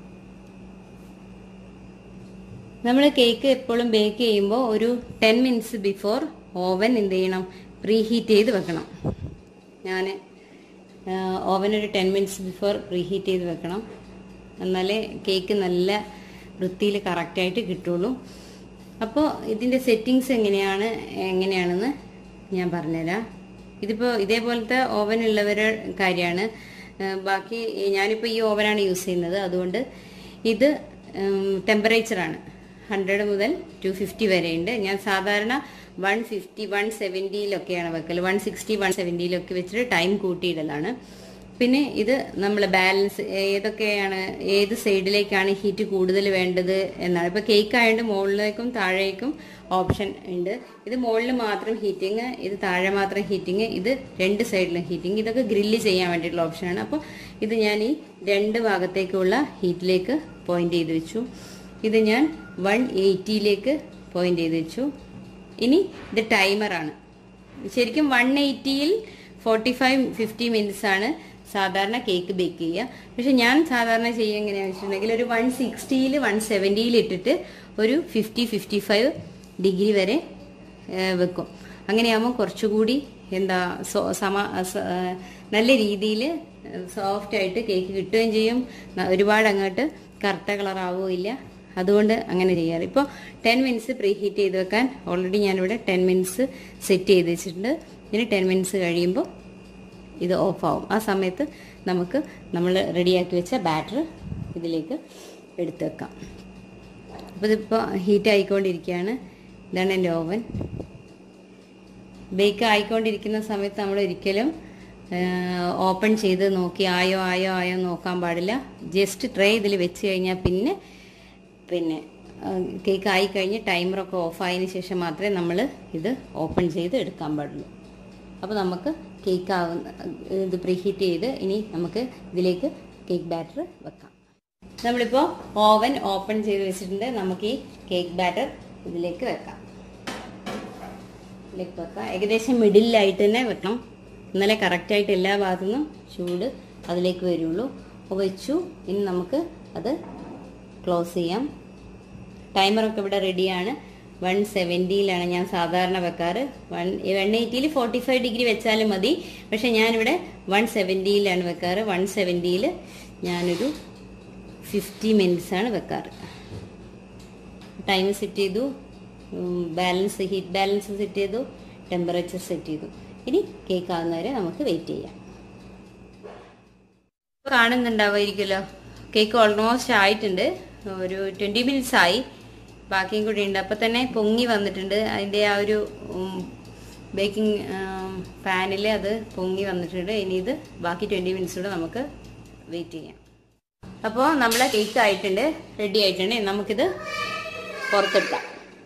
നമ്മൾ കേക്ക് എപ്പോഴും ബേക്ക് ചെയ്യുമ്പോൾ ഒരു ടെൻ മിനിറ്റ്സ് ബിഫോർ ഓവൻ എന്ത് ചെയ്യണം പ്രീ ഹീറ്റ് ചെയ്ത് വെക്കണം ഞാൻ ഓവൻ ഒരു ten minutes before preheat ചെയ്ത് വെക്കണം എന്നാലേ കേക്ക് നല്ല വൃത്തിയിൽ കറക്റ്റായിട്ട് കിട്ടുള്ളൂ അപ്പോൾ ഇതിൻ്റെ സെറ്റിങ്സ് എങ്ങനെയാണ് എങ്ങനെയാണെന്ന് ഞാൻ പറഞ്ഞുതരാം ഇതിപ്പോൾ ഇതേപോലത്തെ ഓവൻ ഉള്ളവരുടെ കാര്യമാണ് ബാക്കി ഞാനിപ്പോൾ ഈ ഓവനാണ് യൂസ് ചെയ്യുന്നത് അതുകൊണ്ട് ഇത് ടെമ്പറേച്ചറാണ് ഹൺഡ്രഡ് മുതൽ ടു ഫിഫ്റ്റി വരെയുണ്ട് ഞാൻ സാധാരണ വൺ ഫിഫ്റ്റി വൺ സെവൻറ്റിയിലൊക്കെയാണ് വെക്കൽ വൺ സിക്സ്റ്റി വൺ സെവൻറ്റിയിലൊക്കെ വെച്ചിട്ട് ടൈം കൂട്ടിയിടലാണ് പിന്നെ ഇത് നമ്മൾ ബാലൻസ് ഏതൊക്കെയാണ് ഏത് സൈഡിലേക്കാണ് ഹീറ്റ് കൂടുതൽ വേണ്ടത് എന്നാണ് ഇപ്പോൾ കേക്ക് ആയതുകൊണ്ട് മുകളിലേക്കും താഴേക്കും ഓപ്ഷൻ ഉണ്ട് ഇത് മുകളിൽ മാത്രം ഹീറ്റിംഗ് ഇത് താഴെ മാത്രം ഹീറ്റിംഗ് ഇത് രണ്ട് സൈഡിലും ഹീറ്റിംഗ് ഇതൊക്കെ ഗ്രില്ല് ചെയ്യാൻ വേണ്ടിയിട്ടുള്ള ഓപ്ഷനാണ് അപ്പോൾ ഇത് ഞാൻ ഈ രണ്ട് ഭാഗത്തേക്കുള്ള ഹീറ്റിലേക്ക് പോയിന്റ് ചെയ്ത് വെച്ചു ഇത് ഞാൻ വൺ എയ്റ്റിയിലേക്ക് പോയിന്റ് ചെയ്ത് വെച്ചു ഇനി ഇത് ടൈമറാണ് ശരിക്കും വൺ എയ്റ്റിയിൽ ഫോർട്ടി ഫൈവ് ഫിഫ്റ്റി മിനിറ്റ്സ് ആണ് സാധാരണ കേക്ക് ബേക്ക് ചെയ്യുക പക്ഷെ ഞാൻ സാധാരണ ചെയ്യുക എങ്ങനെയാണെന്ന് വെച്ചിട്ടുണ്ടെങ്കിൽ ഒരു വൺ സിക്സ്റ്റിയിൽ വൺ സെവൻറ്റിയിൽ ഇട്ടിട്ട് ഒരു ഫിഫ്റ്റി ഫിഫ്റ്റി ഫൈവ് ഡിഗ്രി വരെ വെക്കും അങ്ങനെയാകുമ്പോൾ കുറച്ചുകൂടി എന്താ സോ സമ സ- നല്ല രീതിയിൽ സോഫ്റ്റ് ആയിട്ട് കേക്ക് കിട്ടുകയും ചെയ്യും ന- ഒരുപാട് അങ്ങോട്ട് കറുത്ത കളറാവുകയില്ല അതുകൊണ്ട് അങ്ങനെ ചെയ്യാറ് ഇപ്പോൾ ടെൻ മിനിറ്റ്സ് പ്രീ ഹീറ്റ് ചെയ്ത് വെക്കാൻ ഓൾറെഡി ഞാനിവിടെ ടെൻ മിനിറ്റ്സ് സെറ്റ് ചെയ്ത് വെച്ചിട്ടുണ്ട് ഇനി ടെൻ മിനിറ്റ്സ് കഴിയുമ്പോൾ ഇത് ഓഫ് ആവും ആ സമയത്ത് നമുക്ക് നമ്മൾ റെഡിയാക്കി വെച്ച ബാറ്റർ ഇതിലേക്ക് എടുത്ത് വെക്കാം അപ്പോൾ ഇതിപ്പോൾ ഹീറ്റ് ആയിക്കൊണ്ടിരിക്കുകയാണ് ഇതാണ് എൻ്റെ ഓവൻ ബേക്ക് ആയിക്കൊണ്ടിരിക്കുന്ന സമയത്ത് നമ്മൾ ഒരിക്കലും ഓപ്പൺ ചെയ്ത് നോക്കി ആയോ ആയോ ആയോ നോക്കാൻ പാടില്ല ജസ്റ്റ് ട്രേ ഇതിൽ വെച്ച് കഴിഞ്ഞാൽ പിന്നെ പിന്നെ കേക്ക് ആയി കഴിഞ്ഞ് ടൈമറൊക്കെ ഓഫ് ആയതിനു ശേഷം മാത്രമേ നമ്മൾ ഇത് ഓപ്പൺ ചെയ്ത് എടുക്കാൻ പാടുള്ളൂ അപ്പോൾ നമുക്ക് കേക്ക് ആവുന്ന ഇത് പ്രീഹീറ്റ് ചെയ്ത് ഇനി നമുക്ക് ഇതിലേക്ക് കേക്ക് ബാറ്റർ വെക്കാം നമ്മളിപ്പോൾ ഓവൻ ഓപ്പൺ ചെയ്ത് വെച്ചിട്ടുണ്ട് നമുക്ക് ഈ കേക്ക് ബാറ്റർ ഇതിലേക്ക് വെക്കാം ഇതിലേക്ക് വെക്കാം ഏകദേശം മിഡിലായിട്ട് തന്നെ വെക്കണം ഇന്നലെ കറക്റ്റായിട്ട് എല്ലാ ഭാഗത്തു നിന്നും ചൂട് അതിലേക്ക് വരുള്ളൂ അപ്പോൾ വെച്ചു ഇനി നമുക്ക് അത് ക്ലോസ് ചെയ്യാം ടൈമറൊക്കെ ഇവിടെ റെഡിയാണ് വൺ സെവൻറ്റിയിലാണ് ഞാൻ സാധാരണ വെക്കാറ് വൺ വൺ എയ്റ്റിയിൽ ഫോർട്ടി ഫൈവ് ഡിഗ്രി വെച്ചാലും മതി പക്ഷെ ഞാനിവിടെ വൺ സെവൻറ്റിയിലാണ് വെക്കാറ് വൺ സെവൻറ്റിയിൽ ഞാനൊരു ഫിഫ്റ്റി മിനിറ്റ്സ് ആണ് വെക്കാറ് ടൈം സെറ്റ് ചെയ്തു ബാലൻസ് ഹീറ്റ് ബാലൻസ് സെറ്റ് ചെയ്തു ടെമ്പറേച്ചർ സെറ്റ് ചെയ്തു ഇനി കേക്ക് ആകുന്നവരെ നമുക്ക് വെയിറ്റ് ചെയ്യാം കാണുന്നുണ്ടാവുമായിരിക്കുമല്ലോ കേക്ക് ഓൾമോസ്റ്റ് ആയിട്ടുണ്ട് ഒരു ട്വൻറ്റി മിനിറ്റ്സ് ആയി ബാക്കിയും കൂടി ഉണ്ട് അപ്പം തന്നെ പൊങ്ങി വന്നിട്ടുണ്ട് അതിൻ്റെ ആ ഒരു ബേക്കിംഗ് പാനിൽ അത് പൊങ്ങി വന്നിട്ടുണ്ട് ഇനി ഇത് ബാക്കി ട്വൻറ്റി മിനിറ്റ്സ് കൂടെ നമുക്ക് വെയിറ്റ് ചെയ്യാം അപ്പോൾ നമ്മളെ കേക്ക് ആയിട്ടുണ്ട് റെഡി ആയിട്ടുണ്ട് ഇനി നമുക്കിത് പുറത്തെടുക്കാം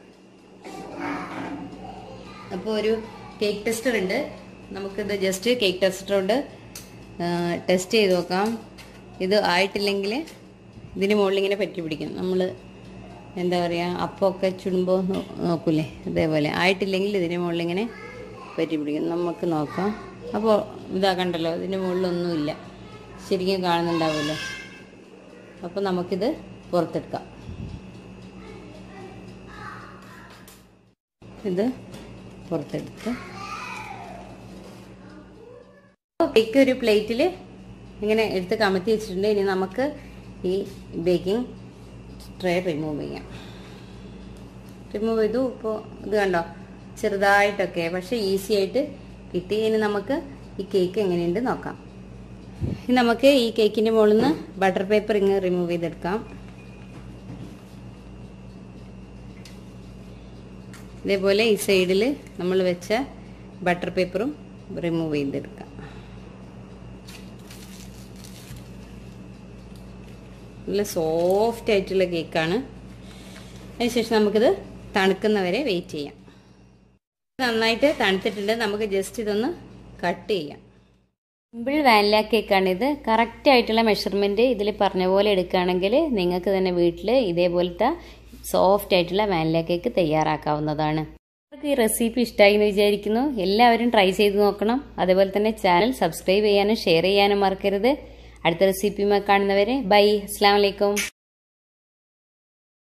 അപ്പോൾ ഒരു കേക്ക് ടെസ്റ്റർ ഉണ്ട് നമുക്കിത് ജസ്റ്റ് കേക്ക് ടെസ്റ്റർ കൊണ്ട് ടെസ്റ്റ് ചെയ്ത് നോക്കാം ഇത് ആയിട്ടില്ലെങ്കിൽ ഇതിന് മുകളിൽ ഇങ്ങനെ പറ്റി പിടിക്കും നമ്മൾ എന്താ പറയുക അപ്പമൊക്കെ ചുടുമ്പോൾ നോ- നോക്കൂലേ അതേപോലെ ആയിട്ടില്ലെങ്കിൽ ഇതിന് മുകളിൽ ഇങ്ങനെ പറ്റി പിടിക്കും നമുക്ക് നോക്കാം അപ്പോൾ ഇതാ കണ്ടല്ലോ ഇതിന് മുകളിലൊന്നുമില്ല ശരിക്കും കാണുന്നുണ്ടാവുമല്ലോ അപ്പോൾ നമുക്കിത് പുറത്തെടുക്കാം ഇത് പുറത്തെടുത്ത് കേക്ക് ഒരു പ്ലേറ്റിൽ ഇങ്ങനെ എടുത്ത് കമത്തി വെച്ചിട്ടുണ്ട് ഇനി നമുക്ക് ഈ ബേക്കിംഗ് ട്രേ റിമൂവ് ചെയ്യാം റിമൂവ് ചെയ്തു ഇപ്പോൾ ഇത് കണ്ടോ ചെറുതായിട്ടൊക്കെ പക്ഷെ ഈസി ആയിട്ട് കിട്ടി ഇനി നമുക്ക് ഈ കേക്ക് എങ്ങനെയുണ്ട് നോക്കാം ഇനി നമുക്ക് ഈ കേക്കിന്റെ മുകളിൽ നിന്ന് ബട്ടർ പേപ്പർ ഇങ്ങ് റിമൂവ് ചെയ്തെടുക്കാം ഇതേപോലെ ഈ സൈഡിൽ നമ്മൾ വെച്ച ബട്ടർ പേപ്പറും റിമൂവ് ചെയ്തെടുക്കാം നല്ല സോഫ്റ്റ് ആയിട്ടുള്ള കേക്കാണ് അതിനുശേഷം നമുക്കിത് തണുക്കുന്നവരെ വെയിറ്റ് ചെയ്യാം നന്നായിട്ട് തണുത്തിട്ടുണ്ട് നമുക്ക് ജസ്റ്റ് ഇതൊന്ന് കട്ട് ചെയ്യാം സിമ്പിൾ വാനില കേക്കാണിത് കറക്റ്റ് ആയിട്ടുള്ള മെഷർമെന്റ് ഇതിൽ പറഞ്ഞ പോലെ എടുക്കുകയാണെങ്കിൽ നിങ്ങൾക്ക് തന്നെ വീട്ടിൽ ഇതേപോലത്തെ സോഫ്റ്റ് ആയിട്ടുള്ള വാനില കേക്ക് തയ്യാറാക്കാവുന്നതാണ് നിങ്ങൾക്ക് ഈ റെസിപ്പി ഇഷ്ടമായി എന്ന് വിചാരിക്കുന്നു എല്ലാവരും ട്രൈ ചെയ്ത് നോക്കണം അതുപോലെ തന്നെ ചാനൽ സബ്സ്ക്രൈബ് ചെയ്യാനും ഷെയർ ചെയ്യാനും മറക്കരുത് അടുത്ത റെസിപ്പിയുമായി കാണുന്നവരെ ബൈ അസ്സാം വലൈക്കും